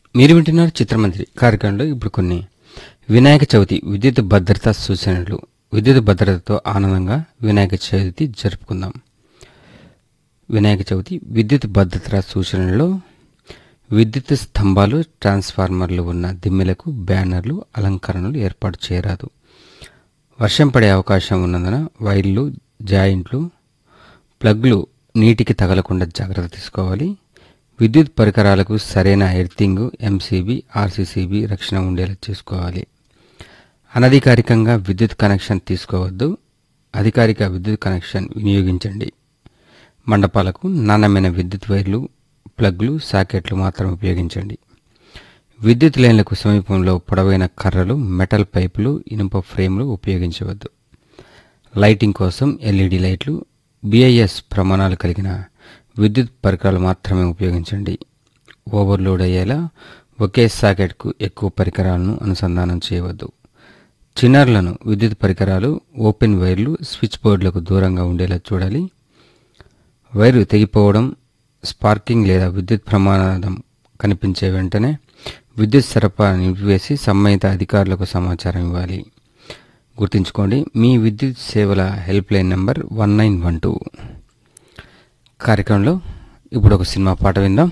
మీరు వింటున్నారు చిత్రమంత్రి కార్యక్రమంలో ఇప్పుడు కొన్ని వినాయక చవితి విద్యుత్ భద్రతా సూచనలు విద్యుత్ భద్రతతో ఆనందంగా వినాయక చవితి జరుపుకుందాం వినాయక చవితి విద్యుత్ భద్రతా సూచనలలో విద్యుత్ స్తంభాలు ట్రాన్స్ఫార్మర్లు ఉన్న దిమ్మెలకు బ్యానర్లు అలంకరణలు ఏర్పాటు చేయరాదు వర్షం పడే అవకాశం ఉన్నందున వైర్లు జాయింట్లు ప్లగ్లు నీటికి తగలకుండా జాగ్రత్త తీసుకోవాలి విద్యుత్ పరికరాలకు సరైన ఎర్తింగ్ ఎంసీబీ ఆర్సీసీబీ రక్షణ ఉండేలా చూసుకోవాలి అనధికారికంగా విద్యుత్ కనెక్షన్ తీసుకోవద్దు అధికారిక విద్యుత్ కనెక్షన్ వినియోగించండి మండపాలకు నాణ్యమైన విద్యుత్ వైర్లు ప్లగ్లు సాకెట్లు మాత్రం ఉపయోగించండి విద్యుత్ లైన్లకు సమీపంలో పొడవైన కర్రలు మెటల్ పైపులు ఇనుప ఫ్రేమ్లు ఉపయోగించవద్దు లైటింగ్ కోసం ఎల్ఈడి లైట్లు బిఐఎస్ ప్రమాణాలు కలిగిన విద్యుత్ పరికరాలు మాత్రమే ఉపయోగించండి ఓవర్లోడ్ అయ్యేలా ఒకే సాకెట్కు ఎక్కువ పరికరాలను అనుసంధానం చేయవద్దు చిన్నర్లను విద్యుత్ పరికరాలు ఓపెన్ వైర్లు స్విచ్ బోర్డులకు దూరంగా ఉండేలా చూడాలి వైరు తెగిపోవడం స్పార్కింగ్ లేదా విద్యుత్ ప్రమాదం కనిపించే వెంటనే విద్యుత్ సరఫరా నిలిపివేసి సంబంధిత అధికారులకు సమాచారం ఇవ్వాలి గుర్తుంచుకోండి మీ విద్యుత్ సేవల help line number one nine one two కార్యక్రమంలో ఇప్పుడు ఒక సినిమా పాట విందాం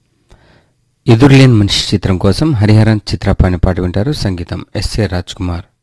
ఎదురులేని మనిషి చిత్రం కోసం హరిహరన్ చిత్రపాణి పాట వింటారు సంగీతం ఎస్ఏ రాజ్ కుమార్